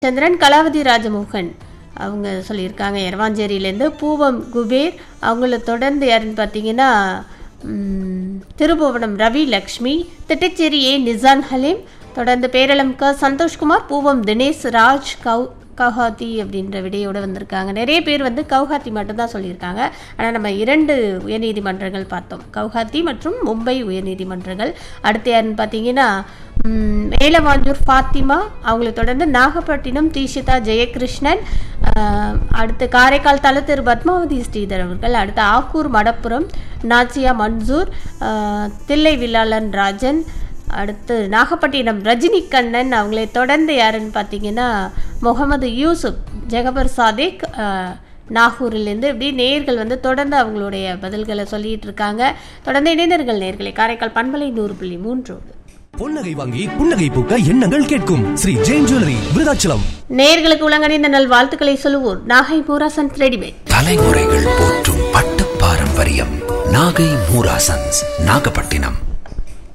சந்திரன் கலாவதி ராஜமோகன் அவங்க சொல்லியிருக்காங்க எரவாஞ்சேரியிலேருந்து பூவம் குபேர் அவங்கள தொடர்ந்து யாருன்னு பார்த்தீங்கன்னா ம், திருபுவனம் ரவி லக்ஷ்மி திட்டச்சேரி ஏ நிசான் ஹலீம் தொடர்ந்து பேரளம் க சந்தோஷ்குமார் பூவம் தினேஷ் ராஜ் கௌ கவுஹாத்தி அப்படின்ற விடையோடு வந்திருக்காங்க நிறைய பேர் வந்து கவுஹாத்தி மட்டும்தான் சொல்லியிருக்காங்க ஆனால் நம்ம இரண்டு உயர்நீதிமன்றங்கள் பார்த்தோம் கவுஹாத்தி மற்றும் மும்பை உயர்நீதிமன்றங்கள் அடுத்து யாருன்னு பார்த்தீங்கன்னா ம், மேலவாஞ்சூர் ஃபாத்திமா அவங்களை தொடர்ந்து நாகப்பட்டினம் தீஷிதா ஜெயகிருஷ்ணன் ஆஹ், அடுத்து காரைக்கால் தல திரு பத்மாவதி ஸ்ரீதர் அவர்கள் அடுத்து ஆக்கூர் மடப்புரம் நாச்சியா மன்சூர் ஆஹ், தில்லை வில்லாளன் ராஜன் அடுத்து நாகப்பட்டினம் ரஜினி கண்ணன் அவங்களை தொடர்ந்து யாருன்னு பார்த்தீங்கன்னா முகமது யூசுப் ஜெகபர் சாதிக் ஆஹ், நாகூரிலேருந்து இப்படி நேர்கள் வந்து தொடர்ந்து அவங்களுடைய பதில்களை சொல்லிட்டு இருக்காங்க தொடர்ந்து இணைந்தர்கள் நேர்களை காரைக்கால் பண்பலை நூறு புள்ளி மூன்றோடு பொன்னகை வாங்கி புன்னகை பூக்க எண்ணங்கள் கேட்கும் ஸ்ரீ ஜெயின் ஜுவல்லரி விருதாச்சலம் நேர்களுக்கு உலகணிந்த நல் வாழ்த்துக்களை சொல்லுவோர் நாகை மூராசன் ரெடிமேட் தலைமுறைகள் போற்றும் பட்டு பாரம்பரியம் நாகை மூராசன்ஸ் நாகப்பட்டினம்